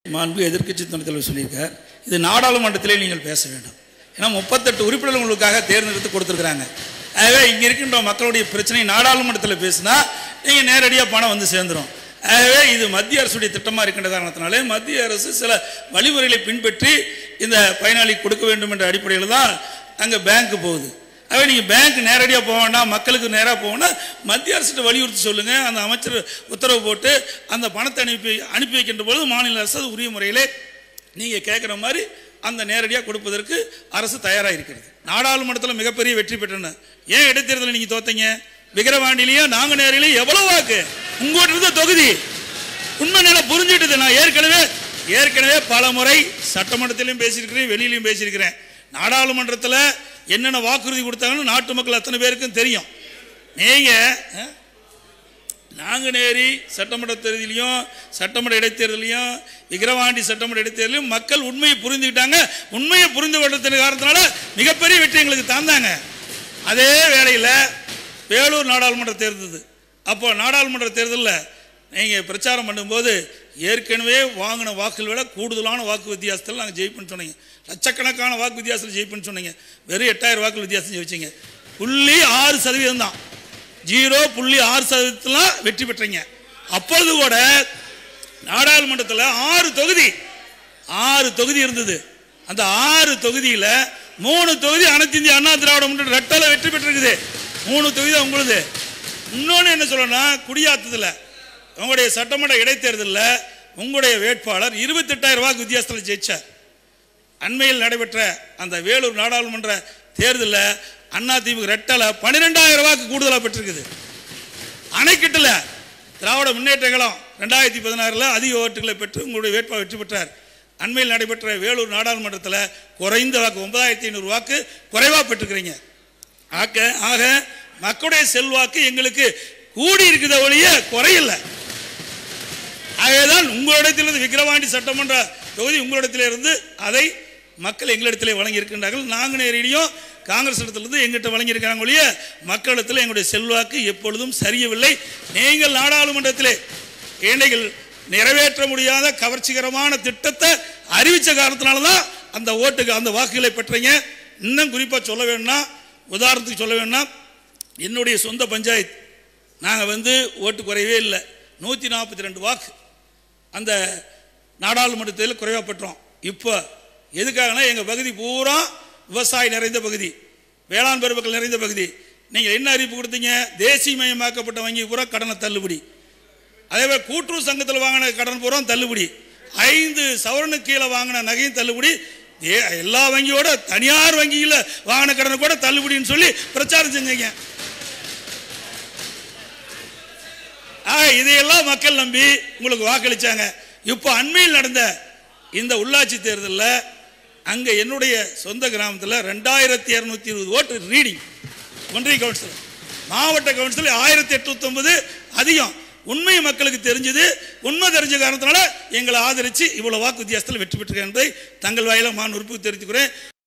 மாண்பு எதிர்க்கட்சி துணைத் தலைவர் சொல்லியிருக்கார் இது நாடாளுமன்றத்திலே நீங்கள் பேச வேண்டும் ஏன்னா முப்பத்தெட்டு உறுப்பினர்கள் உங்களுக்காக தேர்ந்தெடுத்து கொடுத்துருக்குறாங்க ஆகவே இங்கே இருக்கின்ற மக்களுடைய பிரச்சனை நாடாளுமன்றத்தில் பேசினா நீங்கள் நேரடியாக பணம் வந்து சேர்ந்துடும் ஆகவே இது மத்திய அரசுடைய திட்டமாக இருக்கின்ற காரணத்தினாலே மத்திய அரசு சில வழிமுறைகளை பின்பற்றி இந்த பயனாளி கொடுக்க வேண்டும் என்ற அடிப்படையில் தான் அங்கே பேங்க்கு போகுது ஆகவே நீங்கள் பேங்க் நேரடியாக போக வேண்டாம் மக்களுக்கு நேராக போகணும்னா மத்திய அரசுகிட்ட வலியுறுத்தி சொல்லுங்கள் அந்த அமைச்சர் உத்தரவு போட்டு அந்த பணத்தை அனுப்பி அனுப்பி வைக்கின்ற பொழுது மாநில அரசு அது உரிய முறையிலே நீங்கள் கேட்குற மாதிரி அந்த நேரடியாக கொடுப்பதற்கு அரசு தயாராக இருக்கிறது நாடாளுமன்றத்தில் மிகப்பெரிய வெற்றி பெற்றன ஏன் இடைத்தேர்தலில் நீங்கள் தோத்தீங்க விக்கிரவாண்டிலையும் நாங்குநேரிலையும் எவ்வளோ வாக்கு உங்கள்கிட்ட இருந்த தொகுதி உண்மை நிலை புரிஞ்சுட்டுது நான் ஏற்கனவே ஏற்கனவே பல முறை சட்டமன்றத்திலையும் பேசியிருக்கிறேன் வெளியிலையும் பேசியிருக்கிறேன் நாடாளுமன்றத்தில் என்னென்ன வாக்குறுதி கொடுத்தாங்கன்னு நாட்டு மக்கள் அத்தனை பேருக்கும் தெரியும் நீங்கள் நாங்குநேரி சட்டமன்ற தேர்தலையும் சட்டமன்ற இடைத்தேர்தலையும் விக்கிரவாண்டி சட்டமன்ற இடைத்தேர்தலையும் மக்கள் உண்மையை புரிந்துக்கிட்டாங்க உண்மையை புரிந்து கொண்டதின் காரணத்தினால மிகப்பெரிய வெற்றி எங்களுக்கு தந்தாங்க அதே வேளையில் வேலூர் நாடாளுமன்ற தேர்தல் அப்போ நாடாளுமன்ற தேர்தலில் நீங்கள் பிரச்சாரம் பண்ணும்போது ஏற்கனவே வாங்கின வாக்குகளை விட கூடுதலான வாக்கு வித்தியாசத்தில் நாங்கள் ஜெயிப்புன்னு சொன்னீங்க லட்சக்கணக்கான வாக்கு வித்தியாசத்தில் ஜெயிப்புன்னு சொன்னீங்க வெறும் எட்டாயிரம் வாக்கு வித்தியாசம் ஜெயிச்சிங்க புள்ளி ஆறு சதவீதம் தான் ஜீரோ புள்ளி ஆறு சதவீதத்தில் வெற்றி பெற்றீங்க அப்பொழுது கூட நாடாளுமன்றத்தில் ஆறு தொகுதி ஆறு தொகுதி இருந்தது அந்த ஆறு தொகுதியில் மூணு தொகுதி அனைத்து இந்திய அண்ணா திராவிட முன்னேற்ற ரெட்டலை வெற்றி பெற்றிருக்குது மூணு தொகுதி தான் உங்களுது இன்னொன்று என்ன சொல்லணும்னா குடியாத்தத்தில் உங்களுடைய சட்டமன்ற இடைத்தேர்தலில் உங்களுடைய வேட்பாளர் இருபத்தெட்டாயிரம் வாக்கு வித்தியாசத்தில் ஜெயிச்சார் அண்மையில் நடைபெற்ற அந்த வேலூர் நாடாளுமன்ற தேர்தலில் அண்ணா திமுக ரெட்டலை பன்னிரெண்டாயிரம் வாக்கு கூடுதலாக பெற்றிருக்குது அணைக்கட்டில் திராவிட முன்னேற்ற கழகம் ரெண்டாயிரத்தி பதினாறில் அதிக ஓட்டுகளை பெற்று உங்களுடைய வேட்பாளர் வெற்றி பெற்றார் அண்மையில் நடைபெற்ற வேலூர் நாடாளுமன்றத்தில் குறைந்த வாக்கு ஒன்பதாயிரத்தி ஐநூறு வாக்கு குறைவாக பெற்றுக்கிறீங்க ஆக்க ஆக மக்களுடைய செல்வாக்கு எங்களுக்கு கூடி இருக்குத ஒழிய குறையில்லை ஆகவேதான் உங்களிடத்திலிருந்து விக்கிரவாண்டி சட்டமன்ற தொகுதி உங்களிடத்திலிருந்து அதை மக்கள் எங்களிடத்திலே வழங்கி இருக்கின்றார்கள் நாங்குநேரிலையும் காங்கிரஸ் இடத்திலிருந்து எங்கிட்ட வழங்கியிருக்கிறாங்க ஒழிய மக்களிடத்தில் எங்களுடைய செல்வாக்கு எப்பொழுதும் சரியவில்லை நீங்கள் நாடாளுமன்றத்திலே ஏழைகள் நிறைவேற்ற முடியாத கவர்ச்சிகரமான திட்டத்தை அறிவித்த காரணத்தினால தான் அந்த ஓட்டுக்கு அந்த வாக்குகளை பெற்றீங்க இன்னும் குறிப்பாக சொல்ல வேணும்னா உதாரணத்துக்கு சொல்ல வேணும்னா என்னுடைய சொந்த பஞ்சாயத்து நாங்கள் வந்து ஓட்டு குறையவே இல்லை நூற்றி நாற்பத்தி ரெண்டு வாக்கு அந்த நாடாளுமன்ற தேர்தலில் குறைவாக பெற்றோம் இப்போ எதுக்காகனா எங்கள் பகுதி பூரா விவசாயி நிறைந்த பகுதி வேளாண் பெருமக்கள் நிறைந்த பகுதி நீங்கள் என்ன அறிவிப்பு கொடுத்தீங்க தேசியமயமாக்கப்பட்ட வங்கி பூரா கடனை தள்ளுபடி அதே மாதிரி கூட்டுறவு சங்கத்தில் வாங்கின கடன் பூரா தள்ளுபடி ஐந்து சவரனுக்கு கீழே வாங்கின நகையும் தள்ளுபடி ஏ- எல்லா வங்கியோட தனியார் வங்கியில் வாங்கின கடனை கூட தள்ளுபடின்னு சொல்லி பிரச்சாரம் செஞ்சீங்க ஆக இதையெல்லாம் மக்கள் நம்பி உங்களுக்கு வாக்களிச்சாங்க இப்போ அண்மையில் நடந்த இந்த உள்ளாட்சி தேர்தலில் அங்கே என்னுடைய சொந்த கிராமத்தில் ரெண்டாயிரத்தி இரநூத்தி இருபது ஓட்டு ரீடிங் ஒன்றிய கவுன்சில் மாவட்ட கவுன்சில் ஆயிரத்தி எட்நூத்தொம்பது அதிகம் உண்மை மக்களுக்கு தெரிஞ்சது உண்மை தெரிஞ்ச காரணத்தினால எங்களை ஆதரித்து இவ்வளோ வாக்கு வித்தியாசத்தில் வெற்றி பெற்றிருக்கேன் என்பதை தங்கள் வாயிலாக மான் உறுப்பு தெரிவித்துக்கிறேன்